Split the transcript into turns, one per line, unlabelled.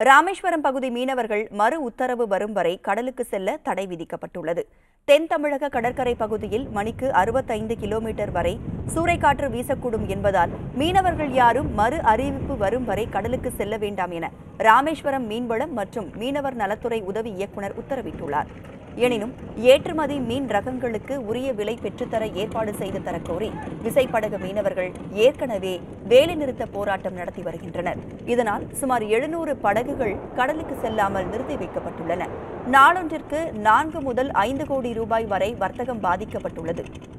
ராமேஸ்வரம் பகுதி மீனவர்கள் மறு உத்தரவு வரும் வரை கடலுக்கு செல்ல தடை விதிக்கப்பட்டுள்ளது தென் தமிழக கடற்கரை பகுதியில் மணிக்கு அறுபத்தைந்து கிலோமீட்டர் வரை சூறைக்காற்று வீசக்கூடும் என்பதால் மீனவர்கள் யாரும் மறு அறிவிப்பு வரும் வரை கடலுக்கு செல்ல வேண்டாம் என ராமேஸ்வரம் மீன்வளம் மற்றும் மீனவர் நலத்துறை உதவி இயக்குநர் உத்தரவிட்டுள்ளார் எனினும் ஏற்றுமதி மீன் ரகங்களுக்கு உரிய விலை பெற்றுத்தர ஏற்பாடு செய்து தரக்கோரி விசைப்படகு மீனவர்கள் ஏற்கனவே வேலைநிறுத்த போராட்டம் நடத்தி வருகின்றனர் இதனால் சுமார் எழுநூறு படகுகள் கடலுக்கு செல்லாமல் நிறுத்தி வைக்கப்பட்டுள்ளன நாளொன்றிற்கு நான்கு முதல் ஐந்து கோடி ரூபாய் வரை வர்த்தகம் பாதிக்கப்பட்டுள்ளது